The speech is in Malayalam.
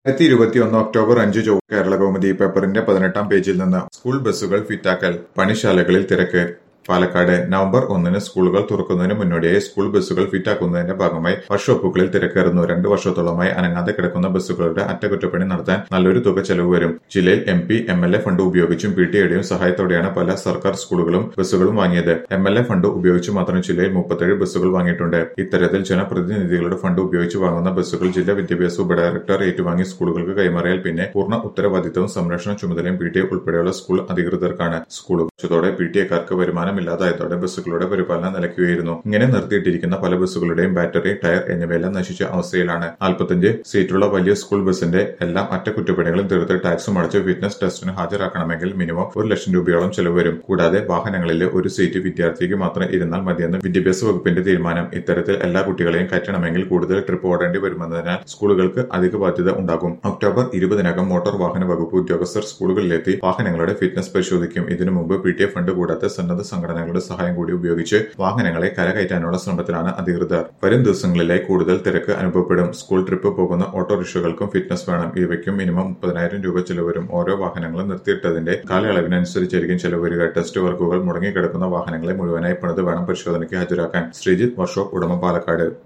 രണ്ടായിരത്തി ഇരുപത്തിയൊന്ന് ഒക്ടോബർ അഞ്ച് ചൊവ്വ കേരള കൗമുദി പേപ്പറിന്റെ പതിനെട്ടാം പേജിൽ നിന്ന് സ്കൂൾ ബസ്സുകൾ ഫിറ്റാക്കൽ പണിശാലകളിൽ തിരക്ക് പാലക്കാട് നവംബർ ഒന്നിന് സ്കൂളുകൾ തുറക്കുന്നതിന് മുന്നോടിയായി സ്കൂൾ ബസ്സുകൾ ഫിറ്റാക്കുന്നതിന്റെ ഭാഗമായി വർക്ക്ഷോപ്പുകളിൽ തിരക്കേറുന്നു രണ്ടു വർഷത്തോളമായി അനങ്ങാതെ കിടക്കുന്ന ബസ്സുകളുടെ അറ്റകുറ്റപ്പണി നടത്താൻ നല്ലൊരു തുക ചെലവ് വരും ജില്ലയിൽ M P M L A fund ഉപയോഗിച്ചും പി ടി എയുടെയും സഹായത്തോടെയാണ് പല സർക്കാർ സ്കൂളുകളും ബസ്സുകളും വാങ്ങിയത് എം എൽ എ ഫണ്ട് ഉപയോഗിച്ച് മാത്രം ജില്ലയിൽ മുപ്പത്തേഴ് ബസ്സുകൾ വാങ്ങിയിട്ടുണ്ട് ഇത്തരത്തിൽ ജനപ്രതിനിധികളുടെ ഫണ്ട് ഉപയോഗിച്ച് വാങ്ങുന്ന ബസ്സുകൾ ജില്ലാ വിദ്യാഭ്യാസ ഉപഡയറക്ടർ ഏറ്റുവാങ്ങി സ്കൂളുകൾക്ക് കൈമാറിയാൽ പിന്നെ പൂർണ്ണ ഉത്തരവാദിത്തവും സംരക്ഷണ ചുമതലയും പി ടി എ ഉൾപ്പെടെയുള്ള സ്കൂൾ അധികൃതർക്കാണ് സ്കൂൾ വെച്ചതോടെ പി ടി എക്കാർക്ക് വരുമാനമില്ലാതായതോടെ ബസ്സുകളുടെ പരിപാലനം നിലയ്ക്കുകയായിരുന്നു ഇങ്ങനെ നിർത്തിയിട്ടിരിക്കുന്ന പല ബസ്സുകളുടെയും ബാറ്ററി ടയർ എന്നിവയെല്ലാം നശിച്ച അവസ്ഥയിലാണ് നാൽപ്പത്തഞ്ച് സീറ്റുള്ള വലിയ സ്കൂൾ ബസിന്റെ എല്ലാ അറ്റകുറ്റപ്പണികളും തീർത്ത് ടാക്സും അടച്ച് ഫിറ്റ്നസ് ടെസ്റ്റിന് ഹാജരാക്കണമെങ്കിൽ മിനിമം ഒരു ലക്ഷം രൂപയോളം ചെലവ് വരും കൂടാതെ വാഹനങ്ങളിലെ ഒരു സീറ്റ് വിദ്യാർത്ഥിക്ക് മാത്രം ഇരുന്നാൽ മതിയെന്ന് വിദ്യാഭ്യാസ വകുപ്പിന്റെ തീരുമാനം ഇത്തരത്തിൽ എല്ലാ കുട്ടികളെയും കയറ്റണമെങ്കിൽ കൂടുതൽ ട്രിപ്പ് ഓടേണ്ടി വരുമെന്നതിനാൽ സ്കൂളുകൾക്ക് അധിക ബാധ്യത ഉണ്ടാകും ഒക്ടോബർ ഇരുപതിനകം മോട്ടോർ വാഹന വകുപ്പ് ഉദ്യോഗസ്ഥർ സ്കൂളുകളിലെത്തി വാഹനങ്ങളുടെ ഫിറ്റ്നസ് പരിശോധിക്കും ഇതിനു മുമ്പ് പി ടി എ ഫണ്ട് കൂടാതെ സന്നദ്ധ സംഘടനകളുടെ സഹായം കൂടി ഉപയോഗിച്ച് വാഹനങ്ങളെ കരകയറ്റാനുള്ള ശ്രമത്തിലാണ് അധികൃതർ വരും ദിവസങ്ങളിലായി കൂടുതൽ തിരക്ക് അനുഭവപ്പെടും സ്കൂൾ ട്രിപ്പ് പോകുന്ന ഓട്ടോറിക്ഷകൾക്കും ഫിറ്റ്നസ് വേണം ഇവയ്ക്കും മിനിമം മുപ്പതിനായിരം രൂപ ചെലവ് വരും ഓരോ വാഹനങ്ങളും നിർത്തിയിട്ടതിന്റെ കാലയളവിനനുസരിച്ചായിരിക്കും ചെലവ് വരിക ടെസ്റ്റ് വർക്കുകൾ മുടങ്ങിക്കിടക്കുന്ന വാഹനങ്ങളെ മുഴുവനായി പണിത് വേണം പരിശോധനയ്ക്ക് ഹാജരാക്കാൻ ശ്രീജിത്ത് വർക്ക്ഷോപ്പ് ഉടമ പാലക്കാട്